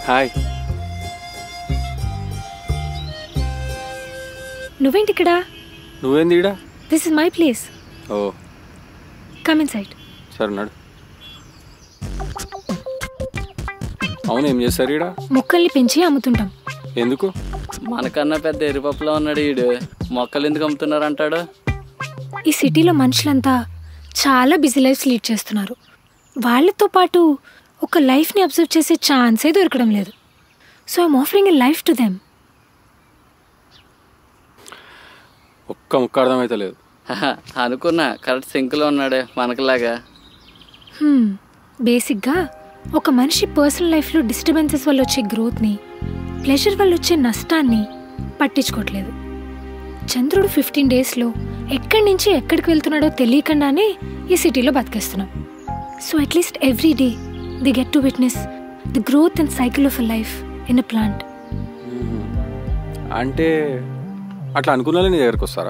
Hi నువ్వేంటి ఇక్కడ నువ్వేంది ఈడ this is my place oh come inside సరే నడు అవును ఏం చేస్తారు ఈడ మొక్కల్ని పెంచి అమ్ముతుంటాం ఎందుకు మనకన్నా పెద్ద ఎరిపప్పులో ఉన్నాడు ఈడు మొక్కలు ఎందుకు అమ్ముతున్నారు అంటాడు ఈ సిటీలో మనుషులంతా చాలా బిజీ లైఫ్స్ లీడ్ చేస్తున్నారు వాళ్ళతో పాటు ఒక లైఫ్ని అబ్జర్వ్ చేసే ఛాన్సే దొరకడం లేదు so I'm offering a life to them ఒక్క ముక్క అర్థమైతే లేదు హహ, అనుకున్నా కరెక్ట్ సింక్లో ఉన్నాడే మనకులాగా బేసిక్గా ఒక మనిషి పర్సనల్ లైఫ్లో డిస్టర్బెన్సెస్ వల్ల వచ్చే గ్రోత్ని ప్లెజర్ వల్ల వచ్చే నష్టాన్ని పట్టించుకోవట్లేదు చంద్రుడు ఫిఫ్టీన్ డేస్లో ఎక్కడి నుంచి ఎక్కడికి వెళ్తున్నాడో తెలియకుండానే ఈ సిటీలో బతికేస్తున్నాం so at least every day they get to witness the growth and cycle of a life in a plant అంటే అట్లా అనుకున్న నీ దగ్గరకు వస్తారా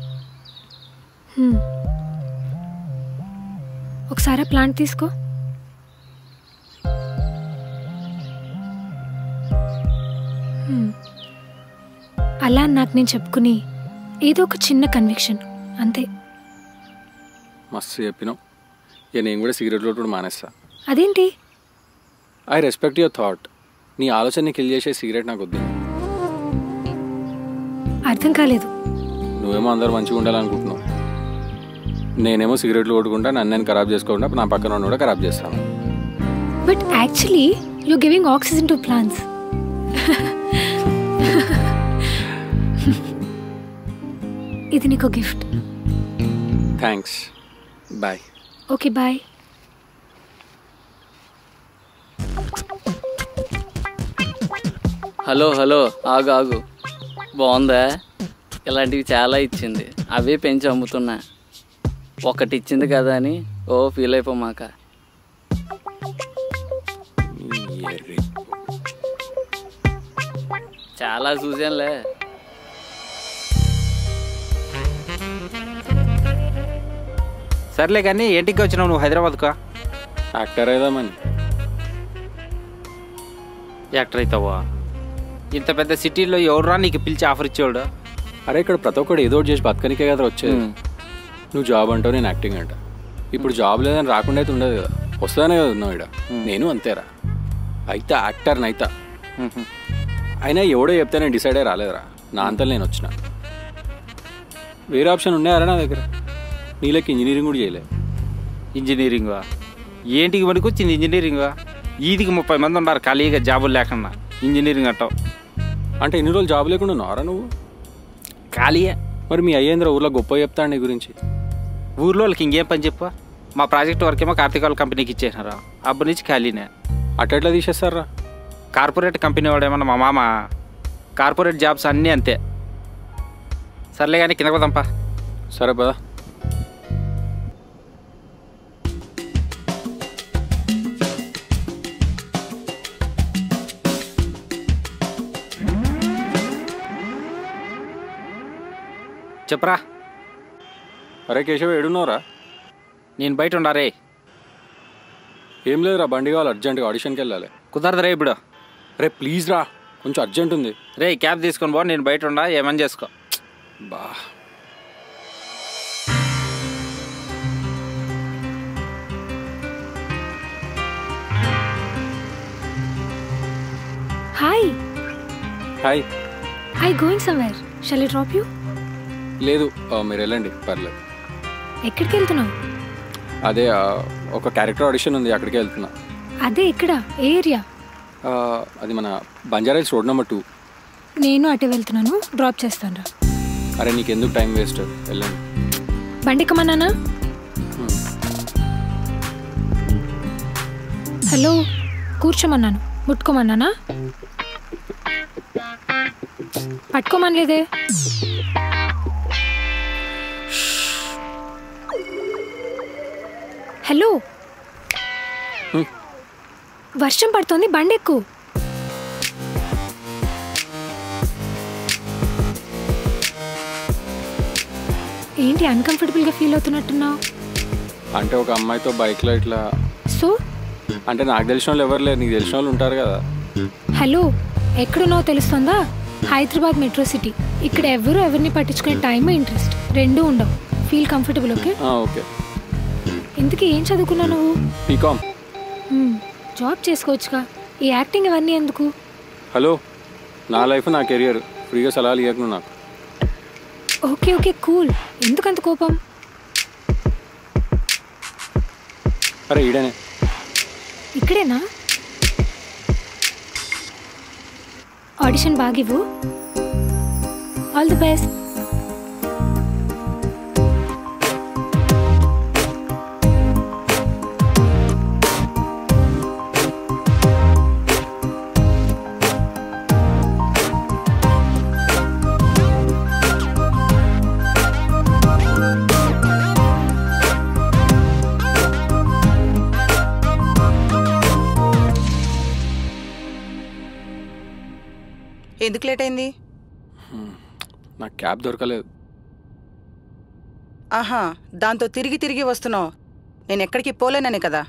ఒకసారి ప్లాంట్ తీసుకో Hmm. అలా నాకు నేను చెప్పుకుని ఏదో ఒక చిన్న కన్విక్షన్ అంతే మస్తు చెప్పినావు ఇక నేను కూడా సిగరెట్ కూడా మానేస్తా అదేంటి ఐ రెస్పెక్ట్ యువర్ థాట్ నీ ఆలోచనని కిల్ చేసే సిగరెట్ నాకు వద్దు అర్థం కాలేదు నువ్వేమో అందరూ మంచిగా ఉండాలనుకుంటున్నావు నేనేమో సిగరెట్లు కొట్టుకుంటా నన్ను నేను ఖరాబ్ చేసుకోకుండా నా పక్కన ఉన్న కూడా ఖరాబ్ చేస్తాను but actually you giving oxygen to plants ఇది నీకు gift thanks bye okay bye hello hello ఆగు ఆగు బాగుందా ఇలాంటివి చాలా ఇచ్చింది అవే పెంచి అమ్ముతున్నా ఒకటి ఇచ్చింది కదా అని ఓ ఫీల్ అయిపోమాక చాలా చూసానులే సర్లే కానీ ఏంటికి వచ్చినావు నువ్వు హైదరాబాద్కు యాక్టర్ అయిదామని యాక్టర్ అవుతావా ఇంత పెద్ద సిటీలో ఎవరురా నీకు పిలిచి ఆఫర్ ఇచ్చేవాడు అరే ఇక్కడ ప్రతి ఒక్కడు ఏదో ఒకటి చేసి బతకనికే కదా వచ్చేది మ్మ్. నువ్వు జాబ్ అంటావు నేను యాక్టింగ్ అంట ఇప్పుడు జాబ్ లేదని రాకుండా అయితే ఉండదు కదా వస్తానే కదా ఉన్నావు ఇక్కడ నేను అంతేరా అయితే యాక్టర్ని అయితా అయినా ఎవడో చెప్తే నేను డిసైడ్ అయ్యి రాలేదురా నా అంతా నేను వచ్చిన వేరే ఆప్షన్ ఉన్నాయారా నా దగ్గర నీళ్ళకి ఇంజనీరింగ్ కూడా చేయలే ఇంజనీరింగ్ ఏంటికి పనికి వచ్చింది ఇంజనీరింగ్ ఈదికి ముప్పై మంది ఉన్నారు ఖాళీగా జాబులు లేకుండా ఇంజనీరింగ్ అంటావు అంటే ఎన్ని రోజులు జాబ్ లేకుండా ఉన్నారా నువ్వు ఖాళీయే మరి మీ అయ్యేంద్ర ఊర్లో గొప్ప చెప్తాడు నీ గురించి ఊర్లో వాళ్ళకి ఇంకేం పని చెప్పు మా ప్రాజెక్ట్ వర్క్ ఏమో కార్తీక వాళ్ళ కంపెనీకి ఇచ్చేసినారు అప్పటి నుంచి ఖాళీనే అట్లా తీసేస్తారా కార్పొరేట్ కంపెనీ వాడు ఏమన్నా మా మామ కార్పొరేట్ జాబ్స్ అన్నీ అంతే సర్లే కానీ కింద పోదాంపా సరే పదా చెప్పరా అరే కేశవ్ ఏడున్నావురా నేను బయట ఉండారే ఏం లేదురా బండి కావాలి అర్జెంట్గా ఆడిషన్కి వెళ్ళాలి కుదరదురా ఇప్పుడు రే ప్లీజ్ రా కొంచెం అర్జెంట్ ఉంది రే క్యాబ్ తీసుకొని పో నేను బయట ఉండా ఏమని చేసుకో బా hi hi I going somewhere shall I drop you లేదు ఆ, మీరు వెళ్ళండి పర్లేదు ఎక్కడికి వెళ్తున్నావు అదే ఆ, ఒక క్యారెక్టర్ ఆడిషన్ ఉంది అక్కడికి వెళ్తున్నా అదే ఇక్కడ ఏ ఏరియా ఆ, అది మన బంజారాయిల్స్ రోడ్ నెంబర్ టూ నేను అటే వెళ్తున్నాను డ్రాప్ చేస్తాను రా అరే నీకు ఎందుకు టైం వేస్ట్ వెళ్ళండి బండి ఎక్కమన్నానా హలో కూర్చోమన్నాను ముట్టుకోమన్నానా పట్టుకోమనలేదే హలో హ్మ్. వర్షం పడుతోంది బండి ఎక్కు ఏంటి అన్కంఫర్టబుల్గా ఫీల్ అవుతున్నట్టున్నావు అంటే ఒక అమ్మాయితో బైక్లో ఇట్లా సో అంటే నాకు తెలిసిన వాళ్ళు ఎవరు లేరు నీకు తెలిసిన వాళ్ళు ఉంటారు కదా హలో ఎక్కడున్నావో తెలుస్తుందా హైదరాబాద్ మెట్రో సిటీ ఇక్కడ ఎవరు ఎవరిని పట్టించుకునే టైం ఇంట్రెస్ట్ రెండూ ఉండవు ఫీల్ కంఫర్టబుల్ ఓకే ఆ, ఓకే ఇంతకీ ఏం చదువుకున్నావు నువ్వు బీకామ్ మ్మ్, జాబ్ చేసుకోవచ్చుగా ఈ యాక్టింగ్ ఇవన్నీ ఎందుకు హలో నా లైఫ్ నా కెరియర్ ఫ్రీగా సలహాలు ఇవ్వకు నువ్వు నాకు ఓకే ఓకే కూల్ ఎందుకంత కోపం అరే ఈడనే ఇక్కడేనా ఆడిషన్ బాగివ్వు ఆల్ ది బెస్ట్ ఎందుకు లేట్ అయింది నాకు క్యాబ్ దొరకలేదు ఆహా దాంతో తిరిగి తిరిగి వస్తున్నావు నేను ఎక్కడికి పోలేనని కదా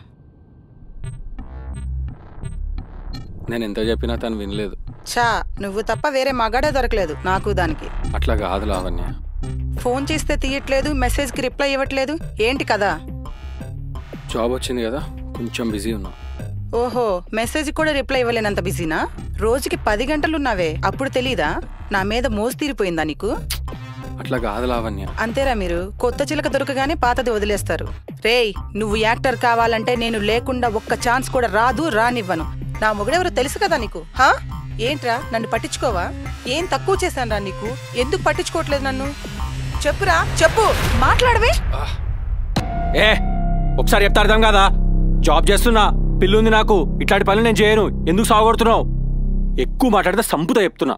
నేను ఎంత చెప్పినా తను వినలేదు చా నువ్వు తప్ప వేరే మగాడే దొరకలేదు నాకు దానికి అట్లా కాదు లావణ్య ఫోన్ చేస్తే తీయట్లేదు మెసేజ్కి రిప్లై ఇవ్వట్లేదు ఏంటి కదా జాబ్ వచ్చింది కదా కొంచెం బిజీ ఉన్నా ఓహో మెసేజ్ కూడా రిప్లై ఇవ్వలేనంత బిజీనా రోజుకి పది గంటలున్నావే అప్పుడు తెలీదా నా మీద మోసు తీరిపోయిందా నీకు అట్లా కాదు లావణ్య అంతేరా మీరు కొత్త చిలక దొరకగానే పాతది వదిలేస్తారు రేయ్ నువ్వు యాక్టర్ కావాలంటే నేను లేకుండా ఒక్క ఛాన్స్ కూడా రాదు రానివ్వను నా మొగుడెవరో తెలుసు కదా నీకు హా ఏంట్రా నన్ను పట్టించుకోవా ఏం తక్కువ చేశానురా నీకు ఎందుకు పట్టించుకోవట్లేదు నన్ను చెప్పురా చెప్పు మాట్లాడవే ఏ ఒకసారి చెప్తా అర్థం కాదా జాబ్ చేస్తున్నా పిల్లుంది నాకు ఇట్లాంటి పనులు నేను చేయను ఎందుకు సాగొడుతున్నావు ఎక్కువ మాట్లాడితే సంపుతా చెప్తున్నా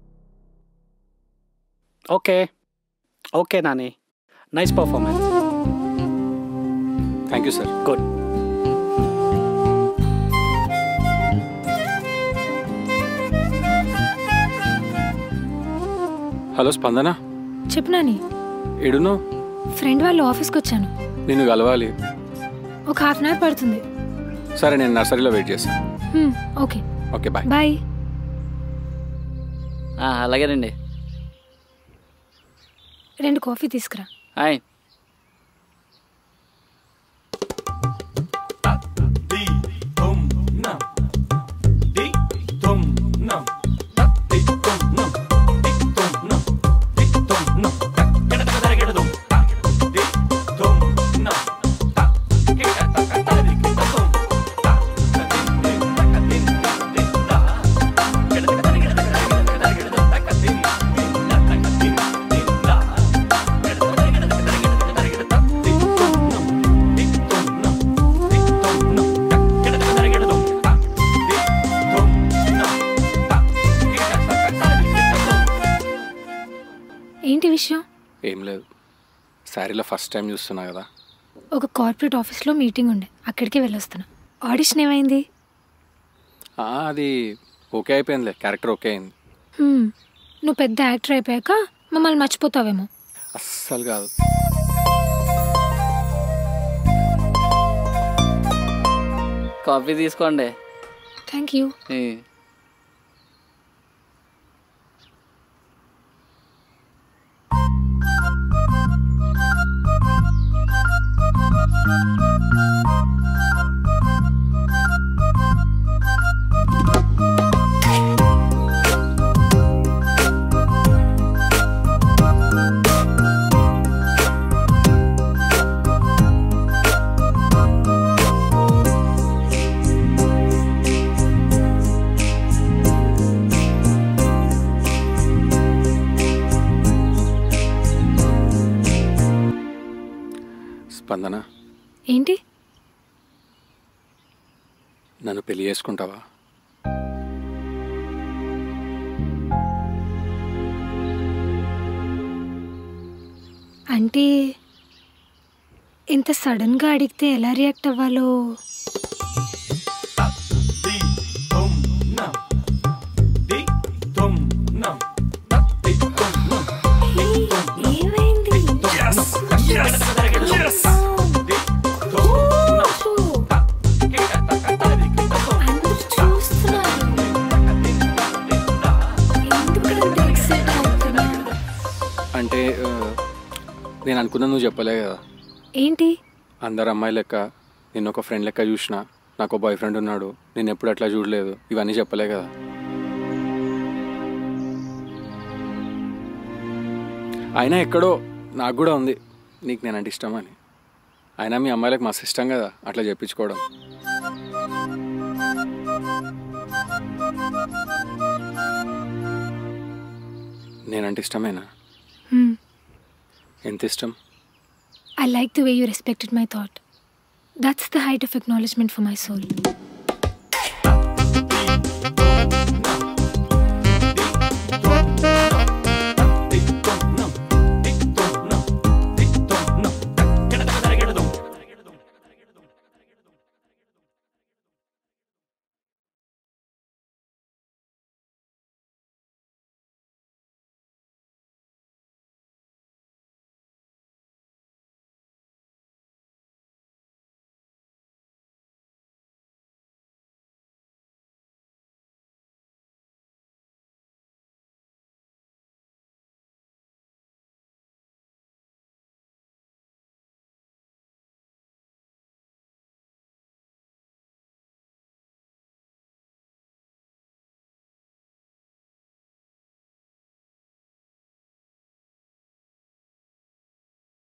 okay okay Nani nice performance thank you sir good hello Spandana చెప్పు నాని ఎడును ఫ్రెండ్ వాళ్ళ ఆఫీస్కి వచ్చాను నిన్ను కలవాలి ఒక హాఫ్ అన్ అవర్ పడుతుంది సరే నేను నర్సరీలో వెయిట్ చేస్తాను హ్మ్, ఓకే ఓకే బాయ్ బాయ్ ఆ, అలాగేనండి రెండు కాఫీ తీసుకురా హాయ్ ఏంటి విషయం ఏం లేదు శారీలో ఫస్ట్ టైం చూస్తున్నా కదా ఒక కార్పొరేట్ ఆఫీస్లో మీటింగ్ ఉండే అక్కడికి వెళ్ళొస్తున్నా ఆడిషన్ ఏమైంది ఆ, అది ఓకే అయిపోయిందిలే క్యారెక్టర్ ఓకే అయింది హ్మ్, నువ్వు పెద్ద యాక్టర్ అయిపోయాక మమ్మల్ని మర్చిపోతావేమో అస్సలు కాదు కాఫీ తీసుకోండి థ్యాంక్ యూ ఈ. స్పందన ఏంటి నన్ను పెళ్లి చేసుకుంటావా అంటే ఇంత సడన్గా అడిగితే ఎలా రియాక్ట్ అవ్వాలో ఏమైంది అందరూ చూస్తున్నారు అంటే ఆ, నేను అనుకున్నా నువ్వు చెప్పలే కదా ఏంటి అందరు అమ్మాయి లెక్క నేను ఒక ఫ్రెండ్ లెక్క చూసిన నాకు ఒక బాయ్ ఫ్రెండ్ ఉన్నాడు నేను ఎప్పుడు అట్లా చూడలేదు ఇవన్నీ చెప్పలే కదా అయినా ఎక్కడో నాకు కూడా ఉంది నీకు నేనంటే ఇష్టం అని అయినా మీ అమ్మాయిలకు మస్తు ఇష్టం కదా అట్లా చెప్పించుకోవడం నేనంటే ఇష్టమేనా ఎంత ఇష్టం I like the way you respected my thought that's the height of acknowledgement for my soul